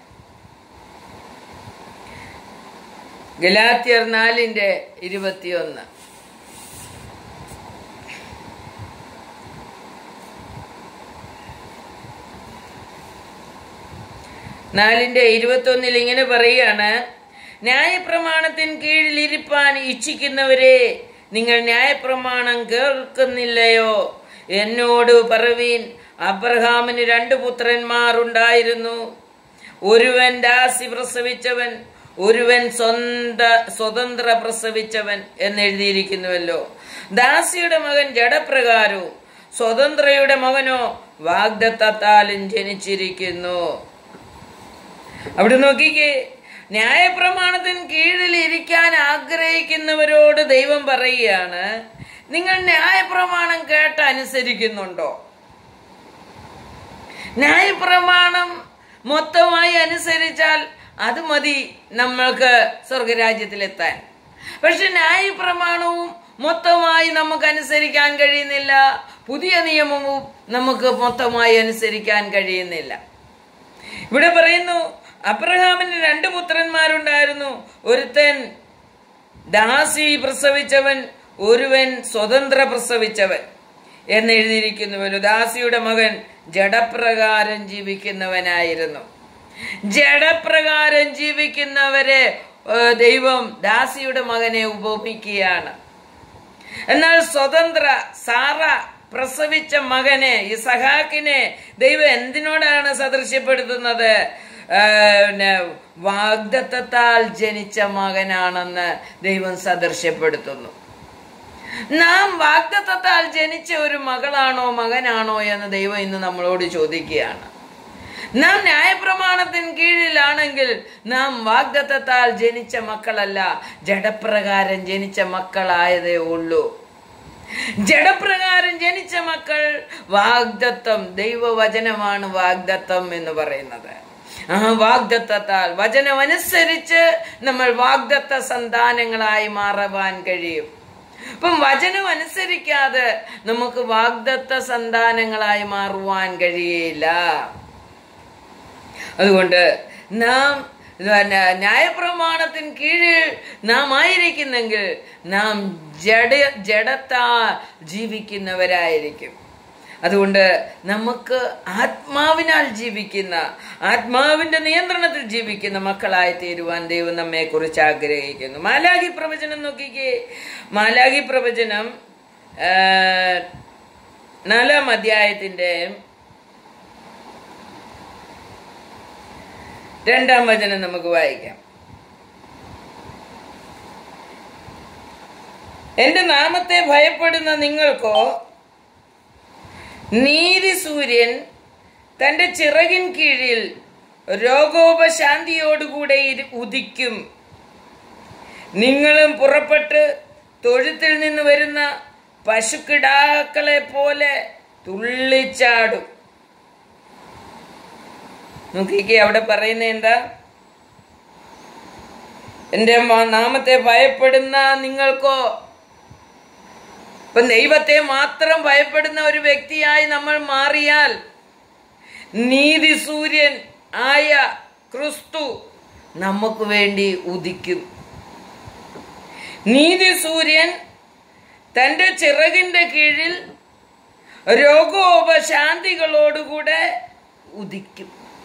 ഗലാത്യർ നാലിൻ്റെ ഇരുപത്തിയൊന്ന് നാലിന്റെ ഇരുപത്തൊന്നിൽ ഇങ്ങനെ പറയുകയാണ് ന്യായപ്രമാണത്തിന് കീഴിൽ ഇരിപ്പാൻ ഇച്ഛിക്കുന്നവരെ നിങ്ങൾ ന്യായപ്രമാണം കേൾക്കുന്നില്ലയോ എന്നോട് പറവീൻ അബ്രഹാമിന് രണ്ട് പുത്രന്മാർ ഉണ്ടായിരുന്നു ഒരുവൻ ദാസി പ്രസവിച്ചവൻ ഒരുവൻ സ്വന്ത സ്വതന്ത്ര പ്രസവിച്ചവൻ എന്നെഴുതിയിരിക്കുന്നുവല്ലോ ദാസിയുടെ മകൻ ജഡപ്രകാരവും സ്വതന്ത്രയുടെ മകനോ വാഗ്ദത്താലും ജനിച്ചിരിക്കുന്നു അവിടെ നോക്കിക്കേ ന്യായപ്രമാണത്തിന് കീഴിൽ ഇരിക്കാൻ ആഗ്രഹിക്കുന്നവരോട് ദൈവം പറയുകയാണ് നിങ്ങൾ ന്യായപ്രമാണം കേട്ട് അനുസരിക്കുന്നുണ്ടോ ന്യായപ്രമാണം മൊത്തമായി അനുസരിച്ചാൽ അത് മതി നമ്മൾക്ക് സ്വർഗരാജ്യത്തിലെത്താൻ പക്ഷെ ന്യായപ്രമാണവും മൊത്തമായി നമുക്ക് അനുസരിക്കാൻ കഴിയുന്നില്ല പുതിയ നിയമവും നമുക്ക് മൊത്തമായി അനുസരിക്കാൻ കഴിയുന്നില്ല ഇവിടെ പറയുന്നു അബ്രഹാമിന് രണ്ട് പുത്രന്മാരുണ്ടായിരുന്നു ഒരുത്തൻ ദാസി പ്രസവിച്ചവൻ ഒരുവൻ സ്വതന്ത്ര പ്രസവിച്ചവൻ എന്നെഴുതിയിരിക്കുന്നുവല്ലോ ദാസിയുടെ മകൻ ജഡപ്രകാരം ജീവിക്കുന്നവനായിരുന്നു ജഡപ്രകാരം ജീവിക്കുന്നവരെ ഏഹ്, ദൈവം ദാസിയുടെ മകനെ ഉപമിക്കുകയാണ് എന്നാൽ സ്വതന്ത്ര സാറ പ്രസവിച്ച മകനെ ഇസഹാക്കിനെ ദൈവം എന്തിനോടാണ് സദൃശ്യപ്പെടുത്തുന്നത് ആ, പിന്നെ വാഗ്ദത്തത്താൽ ജനിച്ച മകനാണെന്ന് ദൈവം സദൃശ്യപ്പെടുത്തുന്നു നാം വാഗ്ദത്തത്താൽ ജനിച്ച ഒരു മകളാണോ മകനാണോ എന്ന് ദൈവം ഇന്ന് നമ്മളോട് ചോദിക്കുകയാണ് നാം ന്യായപ്രമാണത്തിന് കീഴിലാണെങ്കിൽ നാം വാഗ്ദത്തത്താൽ ജനിച്ച മക്കളല്ല ജഡപ്രകാരം ജനിച്ച മക്കളായതേ ഉള്ളൂ ജഡപ്രകാരം ജനിച്ച മക്കൾ വാഗ്ദത്തം ദൈവവചനമാണ് വാഗ്ദത്തം എന്ന് പറയുന്നത് ആ വാഗ്ദത്തത്താൽ വചനമനുസരിച്ച് നമ്മൾ വാഗ്ദത്ത സന്താനങ്ങളായി മാറുവാൻ കഴിയും അപ്പം വചനം അനുസരിക്കാതെ നമുക്ക് വാഗ്ദത്ത സന്താനങ്ങളായി മാറുവാൻ കഴിയില്ല അതുകൊണ്ട് നാം പിന്നെ ന്യായപ്രമാണത്തിന് കീഴിൽ നാം ആയിരിക്കുന്നെങ്കിൽ നാം ജഡ ജഡത്താ ജീവിക്കുന്നവരായിരിക്കും അതുകൊണ്ട് നമുക്ക് ആത്മാവിനാൽ ജീവിക്കുന്ന ആത്മാവിന്റെ നിയന്ത്രണത്തിൽ ജീവിക്കുന്ന മക്കളായി തീരുവാൻ ദൈവം നമ്മെ കുറിച്ച് ആഗ്രഹിക്കുന്നു മാലാഖി പ്രവചനം നോക്കിക്കേ മാലാഖി പ്രവചനം ആ, നാലാം അധ്യായത്തിന്റെ രണ്ടാം വചനം നമുക്ക് വായിക്കാം എന്റെ നാമത്തെ ഭയപ്പെടുന്ന നിങ്ങൾക്കോ നീതി സൂര്യൻ തന്റെ ചിറകിൻ കീഴിൽ രോഗോപശാന്തിയോടുകൂടെ ഇരു- ഉദിക്കും നിങ്ങളും പുറപ്പെട്ട് തൊഴുത്തിൽ നിന്ന് വരുന്ന പശുക്കിടാക്കളെ പോലെ തുള്ളിച്ചാടും നോക്കിക്കേ അവിടെ പറയുന്ന എന്താ എന്റെ മ- നാമത്തെ ഭയപ്പെടുന്ന നിങ്ങൾക്കോ ഇപ്പൊ ദൈവത്തെ മാത്രം ഭയപ്പെടുന്ന ഒരു വ്യക്തിയായി നമ്മൾ മാറിയാൽ നീതി സൂര്യൻ ആയ ക്രിസ്തു നമുക്ക് വേണ്ടി ഉദിക്കും നീതി സൂര്യൻ തന്റെ ചിറകിന്റെ കീഴിൽ രോഗോപശാന്തികളോടുകൂടെ ഉദിക്കും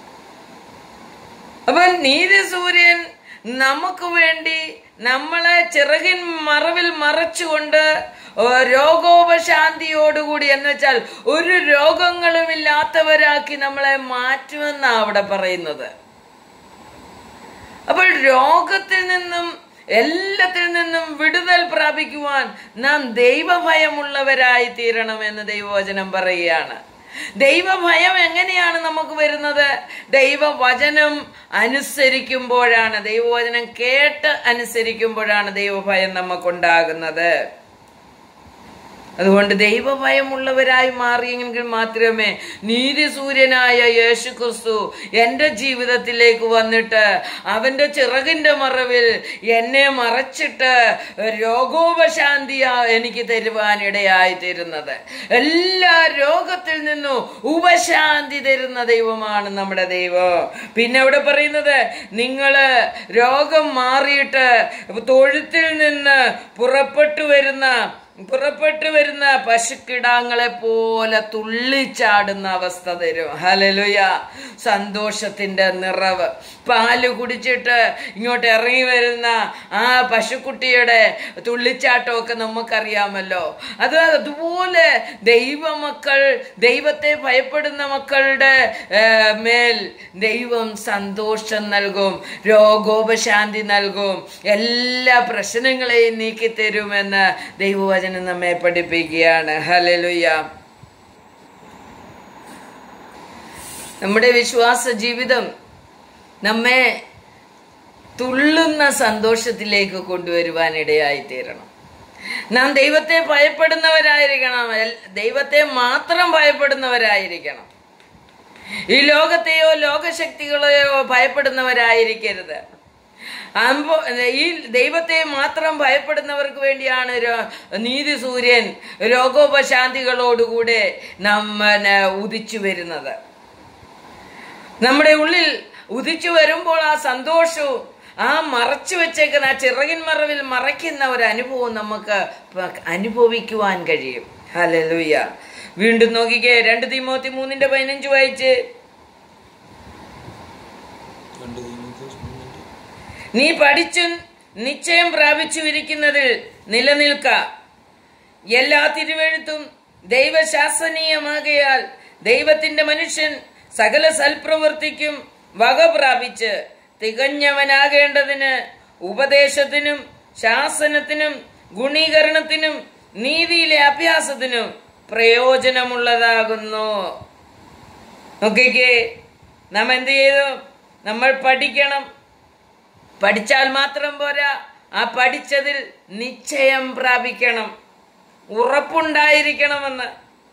അപ്പൊ നീതി സൂര്യൻ നമുക്ക് വേണ്ടി നമ്മളെ ചിറകിൻ മറവിൽ മറച്ചുകൊണ്ട് ഓ, രോഗോപശാന്തിയോടുകൂടി എന്ന് വെച്ചാൽ ഒരു രോഗങ്ങളും ഇല്ലാത്തവരാക്കി നമ്മളെ മാറ്റുമെന്നാ അവിടെ പറയുന്നത് അപ്പോൾ രോഗത്തിൽ നിന്നും എല്ലാത്തിൽ നിന്നും വിടുതൽ പ്രാപിക്കുവാൻ നാം ദൈവഭയമുള്ളവരായി തീരണമെന്ന് ദൈവവചനം പറയുകയാണ് ദൈവഭയം എങ്ങനെയാണ് നമുക്ക് വരുന്നത് ദൈവവചനം അനുസരിക്കുമ്പോഴാണ് ദൈവവചനം കേട്ട് അനുസരിക്കുമ്പോഴാണ് ദൈവഭയം നമുക്കുണ്ടാകുന്നത് അതുകൊണ്ട് ദൈവഭയമുള്ളവരായി മാറിയെങ്കിൽ മാത്രമേ നീതിസൂര്യനായ യേശു ക്രിസ്തു എൻ്റെ ജീവിതത്തിലേക്ക് വന്നിട്ട് അവൻ്റെ ചിറകിൻ്റെ മറവിൽ എന്നെ മറച്ചിട്ട് രോഗോപശാന്തിയാ എനിക്ക് തരുവാനിടയായി തരുന്നത് എല്ലാ രോഗത്തിൽ നിന്നും ഉപശാന്തി തരുന്ന ദൈവമാണ് നമ്മുടെ ദൈവം പിന്നെ അവിടെ പറയുന്നത് നിങ്ങള് രോഗം മാറിയിട്ട് തൊഴുത്തിൽ നിന്ന് പുറപ്പെട്ടു വരുന്ന പുറപ്പെട്ടു വരുന്ന പശുക്കിടാങ്ങളെ പോലെ തുള്ളിച്ചാടുന്ന അവസ്ഥ തരും ഹലലുയ സന്തോഷത്തിന്റെ നിറവ് പാല് കുടിച്ചിട്ട് ഇങ്ങോട്ട് ഇറങ്ങി വരുന്ന ആ പശുക്കുട്ടിയുടെ തുള്ളിച്ചാട്ടമൊക്കെ നമുക്കറിയാമല്ലോ അത് അതുപോലെ ദൈവമക്കൾ ദൈവത്തെ ഭയപ്പെടുന്ന മക്കളുടെ ഏ, മേൽ ദൈവം സന്തോഷം നൽകും രോഗോപശാന്തി നൽകും എല്ലാ പ്രശ്നങ്ങളെയും നീക്കിത്തരുമെന്ന് ദൈവവചനം നമ്മെ പഠിപ്പിക്കുകയാണ് ഹലലുയ നമ്മുടെ വിശ്വാസ ജീവിതം നമ്മെ തുള്ളുന്ന സന്തോഷത്തിലേക്ക് കൊണ്ടുവരുവാൻ ഇടയായി തീരണം നാം ദൈവത്തെ ഭയപ്പെടുന്നവരായിരിക്കണം എൽ- ദൈവത്തെ മാത്രം ഭയപ്പെടുന്നവരായിരിക്കണം ഈ ലോകത്തെയോ ലോകശക്തികളെയോ ഭയപ്പെടുന്നവരായിരിക്കരുത് അമ്പോ ഈ ദൈവത്തെ മാത്രം ഭയപ്പെടുന്നവർക്ക് വേണ്ടിയാണ് രോ- നീതി സൂര്യൻ രോഗോപശാന്തികളോടുകൂടെ നമ്മന് ഉദിച്ചു വരുന്നത് നമ്മുടെ ഉള്ളിൽ ഉദിച്ചു വരുമ്പോൾ ആ സന്തോഷവും ആ മറച്ചു വെച്ചേക്കുന്ന ആ ചിറകിൻ മറവിൽ മറയ്ക്കുന്ന ഒരു അനുഭവം നമുക്ക് പ- അനുഭവിക്കുവാൻ കഴിയും ഹല്ലേലൂയ വീണ്ടും നോക്കിക്കേ രണ്ട് തീമോത്തി മൂന്നിന്റെ പതിനഞ്ച് വായിച്ച് രണ്ട് തീമോഥെയോസ് മൂന്നിന്റെ നീ പഠിച്ചും നിശ്ചയം പ്രാപിച്ചു ഇരിക്കുന്നതിൽ നിലനിൽക്ക എല്ലാ തിരുവെഴുത്തും ദൈവശാസനീയമാകയാൽ ദൈവത്തിന്റെ മനുഷ്യൻ സകല സൽപ്രവൃത്തിക്കും വക പ്രാപിച്ച് തികഞ്ഞവനാകേണ്ടതിന് ഉപദേശത്തിനും ശാസനത്തിനും ഗുണീകരണത്തിനും നീതിയിലെ അഭ്യാസത്തിനും പ്രയോജനമുള്ളതാകുന്നു നോക്കിക്കേ നാം എന്ത് ചെയ്തു നമ്മൾ പഠിക്കണം പഠിച്ചാൽ മാത്രം പോരാ ആ പഠിച്ചതിൽ നിശ്ചയം പ്രാപിക്കണം ഉറപ്പുണ്ടായിരിക്കണമെന്ന്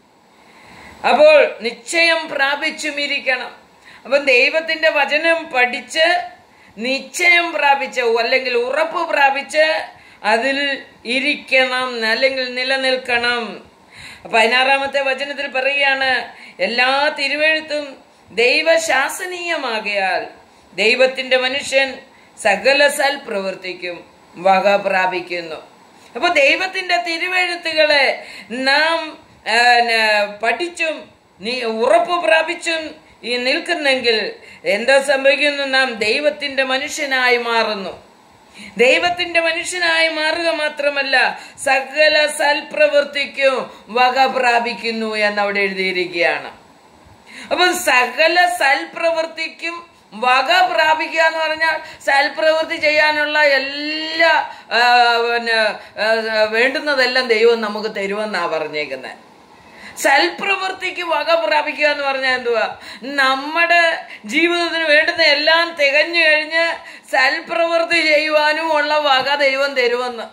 അപ്പോൾ നിശ്ചയം പ്രാപിച്ചും ഇരിക്കണം അപ്പം ദൈവത്തിന്റെ വചനം പഠിച്ച് നിശ്ചയം പ്രാപിച്ച് അല്ലെങ്കിൽ ഉറപ്പ് പ്രാപിച്ച് അതിൽ ഇരിക്കണം അല്ലെങ്കിൽ നിലനിൽക്കണം പതിനാറാമത്തെ വചനത്തിൽ പറയുകയാണ് എല്ലാ തിരുവെഴുത്തും ദൈവശാസനീയമാകയാൽ ദൈവത്തിന്റെ മനുഷ്യൻ സകല സൽപ്രവൃത്തിക്കും വക പ്രാപിക്കുന്നു അപ്പൊ ദൈവത്തിന്റെ തിരുവെഴുത്തുകളെ നാം ആ, ന- പഠിച്ചും നീ ഉറപ്പ് പ്രാപിച്ചും ഈ നിൽക്കുന്നെങ്കിൽ എന്താ സംഭവിക്കുന്നു നാം ദൈവത്തിന്റെ മനുഷ്യനായി മാറുന്നു ദൈവത്തിന്റെ മനുഷ്യനായി മാറുക മാത്രമല്ല സകല സൽപ്രവൃത്തിക്കും വക പ്രാപിക്കുന്നു എന്നവിടെ എഴുതിയിരിക്കുകയാണ് അപ്പൊ സകല സൽപ്രവൃത്തിക്കും വക പ്രാപിക്കുക എന്ന് പറഞ്ഞാൽ സൽപ്രവൃത്തി ചെയ്യാനുള്ള എല്ലാ ആ, പിന്നെ ആ, വേണ്ടുന്നതെല്ലാം ദൈവം നമുക്ക് തരുമെന്നാ പറഞ്ഞേക്കുന്നത് സൽപ്രവൃത്തിക്ക് വക പ്രാപിക്കുക എന്ന് പറഞ്ഞാൽ എന്തുവാ നമ്മുടെ ജീവിതത്തിന് വേണ്ടുന്ന എല്ലാം തികഞ്ഞു കഴിഞ്ഞ് സൽപ്രവൃത്തി ചെയ്യുവാനും ഉള്ള വക ദൈവം തരുമെന്ന്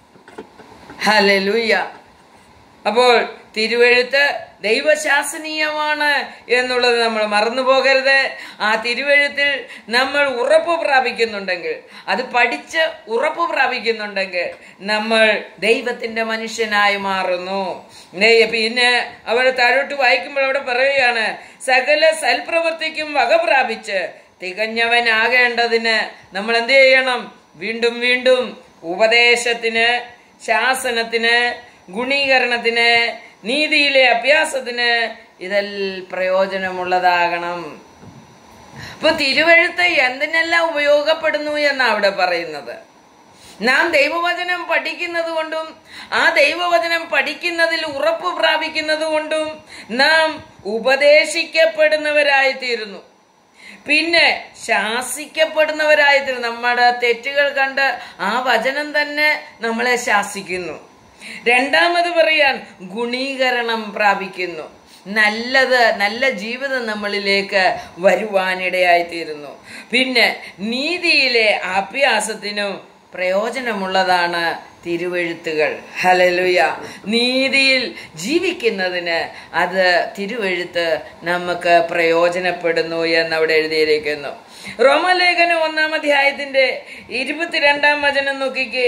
ഹലലുയ്യ അപ്പോൾ തിരുവെഴുത്ത് ദൈവശാസനീയമാണ് എന്നുള്ളത് നമ്മൾ മറന്നു പോകരുത് ആ തിരുവെഴുത്തിൽ നമ്മൾ ഉറപ്പ് പ്രാപിക്കുന്നുണ്ടെങ്കിൽ അത് പഠിച്ച് ഉറപ്പ് പ്രാപിക്കുന്നുണ്ടെങ്കിൽ നമ്മൾ ദൈവത്തിന്റെ മനുഷ്യനായി മാറുന്നു ദേ, പിന്നെ അവിടെ താഴോട്ട് വായിക്കുമ്പോൾ അവിടെ പറയുകയാണ് സകല സൽപ്രവൃത്തിക്കും വക പ്രാപിച്ച് തികഞ്ഞവനാകേണ്ടതിന് നമ്മൾ എന്ത് ചെയ്യണം വീണ്ടും വീണ്ടും ഉപദേശത്തിന് ശാസനത്തിന് ഗുണീകരണത്തിന് നീതിയിലെ അഭ്യാസത്തിന് ഇതിൽ പ്രയോജനമുള്ളതാകണം അപ്പൊ തിരുവഴുത്ത് എന്തിനെല്ലാം ഉപയോഗപ്പെടുന്നു എന്നാ അവിടെ പറയുന്നത് നാം ദൈവവചനം പഠിക്കുന്നത് കൊണ്ടും ആ ദൈവവചനം പഠിക്കുന്നതിൽ ഉറപ്പ് പ്രാപിക്കുന്നത് കൊണ്ടും നാം ഉപദേശിക്കപ്പെടുന്നവരായി തീരുന്നു പിന്നെ ശാസിക്കപ്പെടുന്നവരായി തീരുന്നു നമ്മുടെ തെറ്റുകൾ കണ്ട് ആ വചനം തന്നെ നമ്മളെ ശാസിക്കുന്നു രണ്ടാമത് പറയാൻ ഗുണീകരണം പ്രാപിക്കുന്നു നല്ലത് നല്ല ജീവിതം നമ്മളിലേക്ക് വരുവാനിടയായിത്തീരുന്നു പിന്നെ നീതിയിലെ അഭ്യാസത്തിനും പ്രയോജനമുള്ളതാണ് തിരുവെഴുത്തുകൾ ഹലലുയ നീതിയിൽ ജീവിക്കുന്നതിന് അത് തിരുവെഴുത്ത് നമുക്ക് പ്രയോജനപ്പെടുന്നു എന്നവിടെ എഴുതിയിരിക്കുന്നു റോമലേഖനം ഒന്നാം അധ്യായത്തിന്റെ ഇരുപത്തിരണ്ടാം വചനം നോക്കിക്കേ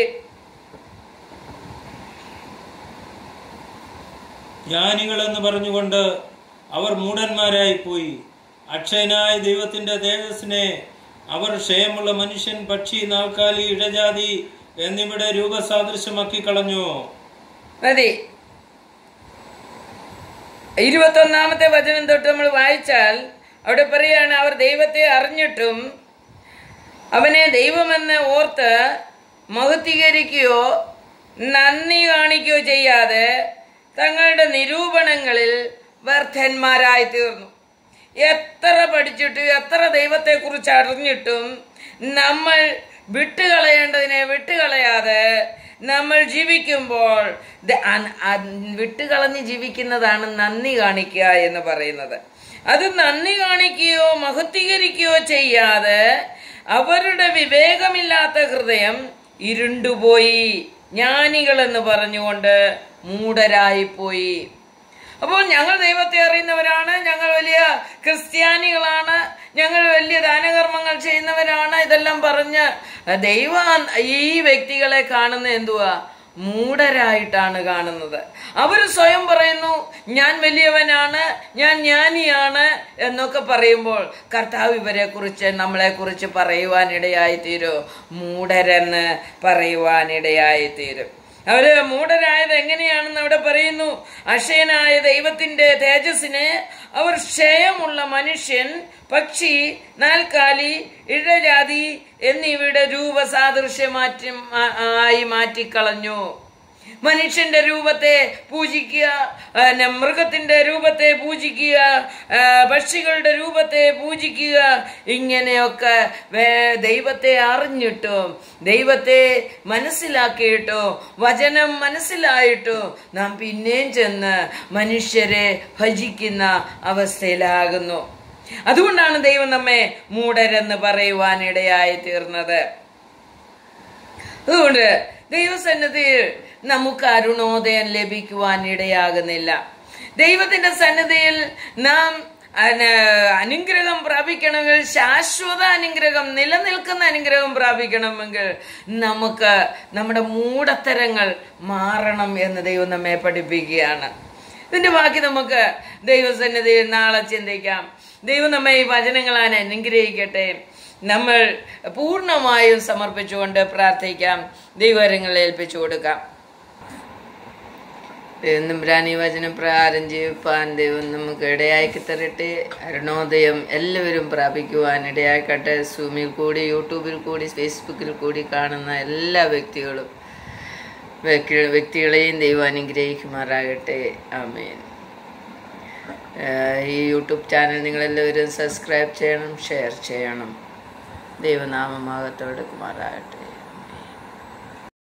ജ്ഞാനികളെന്ന് പറഞ്ഞുകൊണ്ട് അവർ മൂഢന്മാരായി പോയി അക്ഷയനായ ദൈവത്തിന്റെ തേജസ്സിനെ അവർ ക്ഷയമുള്ള മനുഷ്യൻ പക്ഷി നാൽക്കാലി ഇടജാതി എന്നിവിടെ രൂപസാദൃശ്യമാക്കി കളഞ്ഞു മതി ഇരുപത്തൊന്നാമത്തെ വചനം തൊട്ട് നമ്മൾ വായിച്ചാൽ അവിടെ പറയാണ് അവർ ദൈവത്തെ അറിഞ്ഞിട്ടും അവനെ ദൈവമെന്ന് ഓർത്ത് മഹത്വീകരിക്കുകയോ നന്ദി കാണിക്കുകയോ ചെയ്യാതെ തങ്ങളുടെ നിരൂപണങ്ങളിൽ വ്യർത്ഥന്മാരായി തീർന്നു എത്ര പഠിച്ചിട്ടും എത്ര ദൈവത്തെക്കുറിച്ച് അറിഞ്ഞിട്ടും നമ്മൾ വിട്ടുകളയേണ്ടതിനെ വിട്ടുകളയാതെ നമ്മൾ ജീവിക്കുമ്പോൾ ദ- അൻ- അൻ- വിട്ടുകളഞ്ഞ് ജീവിക്കുന്നതാണ് നന്ദി കാണിക്കുക എന്ന് പറയുന്നത് അത് നന്ദി കാണിക്കുകയോ മഹത്വീകരിക്കുകയോ ചെയ്യാതെ അവരുടെ വിവേകമില്ലാത്ത ഹൃദയം ഇരുണ്ടുപോയി ജ്ഞാനികൾ എന്ന് പറഞ്ഞുകൊണ്ട് മൂഢരായിപ്പോയി അപ്പോൾ ഞങ്ങൾ ദൈവത്തെ അറിയുന്നവരാണ് ഞങ്ങൾ വലിയ ക്രിസ്ത്യാനികളാണ് ഞങ്ങൾ വലിയ ദാനകർമ്മങ്ങൾ ചെയ്യുന്നവരാണ് ഇതെല്ലാം പറഞ്ഞ് ദൈവം ഈ വ്യക്തികളെ കാണുന്ന എന്തുവാ മൂഢരായിട്ടാണ് കാണുന്നത് അവർ സ്വയം പറയുന്നു ഞാൻ വലിയവനാണ് ഞാൻ ജ്ഞാനിയാണ് എന്നൊക്കെ പറയുമ്പോൾ കർത്താവ് ഇവരെ കുറിച്ച് നമ്മളെ കുറിച്ച് പറയുവാനിടയായി തീരും മൂഢരെന്ന് പറയുവാനിടയായി തീരും അവര് മൂഢരായത് എങ്ങനെയാണെന്ന് അവിടെ പറയുന്നു അക്ഷയനായ ദൈവത്തിന്റെ തേജസ്സിന് അവർ ക്ഷയമുള്ള മനുഷ്യൻ പക്ഷി നാൽക്കാലി ഇഴജാതി എന്നിവയുടെ രൂപസാദൃശ്യമാറ്റി ആയി മാറ്റിക്കളഞ്ഞു മനുഷ്യന്റെ രൂപത്തെ പൂജിക്കുക ആ, ന- മൃഗത്തിന്റെ രൂപത്തെ പൂജിക്കുക ആ, പക്ഷികളുടെ രൂപത്തെ പൂജിക്കുക ഇങ്ങനെയൊക്കെ വേ- ദൈവത്തെ അറിഞ്ഞിട്ടോ ദൈവത്തെ മനസ്സിലാക്കിയിട്ടോ വചനം മനസ്സിലായിട്ടോ നാം പിന്നെയും ചെന്ന് മനുഷ്യരെ ഭജിക്കുന്ന അവസ്ഥയിലാകുന്നു അതുകൊണ്ടാണ് ദൈവം നമ്മെ മൂടരെന്ന് പറയുവാനിടയായി തീർന്നത് അതുകൊണ്ട് ദൈവസന്നിധിയിൽ നമുക്ക് അരുണോദയം ലഭിക്കുവാൻ ഇടയാകുന്നില്ല ദൈവത്തിന്റെ സന്നിധിയിൽ നാം അന- അനുഗ്രഹം പ്രാപിക്കണമെങ്കിൽ ശാശ്വത അനുഗ്രഹം നിലനിൽക്കുന്ന അനുഗ്രഹം പ്രാപിക്കണമെങ്കിൽ നമുക്ക് നമ്മുടെ മൂടത്തരങ്ങൾ മാറണം എന്ന് ദൈവം നമ്മെ പഠിപ്പിക്കുകയാണ് ഇതിന്റെ ബാക്കി നമുക്ക് ദൈവസന്നിധിയിൽ നാളെ ചിന്തിക്കാം ദൈവം നമ്മെ ഈ വചനങ്ങളാൻ അനുഗ്രഹിക്കട്ടെ നമ്മൾ പൂർണ്ണമായും സമർപ്പിച്ചുകൊണ്ട് പ്രാർത്ഥിക്കാം ദൈവകരങ്ങളിൽ ഏൽപ്പിച്ചു കൊടുക്കാം ദൈവം നമ്പുരാൻ ഈ വചനം പ്രകാരം ജീവിപ്പാൻ ദൈവം നമുക്ക് ഇടയാക്കി തരട്ടെ അരുണോദയം എല്ലാവരും പ്രാപിക്കുവാൻ ഇടയാക്കട്ടെ സൂമിൽ കൂടി യൂട്യൂബിൽ കൂടി ഫേസ്ബുക്കിൽ കൂടി കാണുന്ന എല്ലാ വ്യക്തികളും വ്യക്തി- വ്യക്തികളെയും ദൈവം അനുഗ്രഹിക്കുമാറാകട്ടെ ആമേൻ ഏഹ് ഈ യൂട്യൂബ് ചാനൽ നിങ്ങളെല്ലാവരും സബ്സ്ക്രൈബ് ചെയ്യണം ഷെയർ ചെയ്യണം ദൈവനാമമാകത്തോടെ കുമാറാകട്ടെ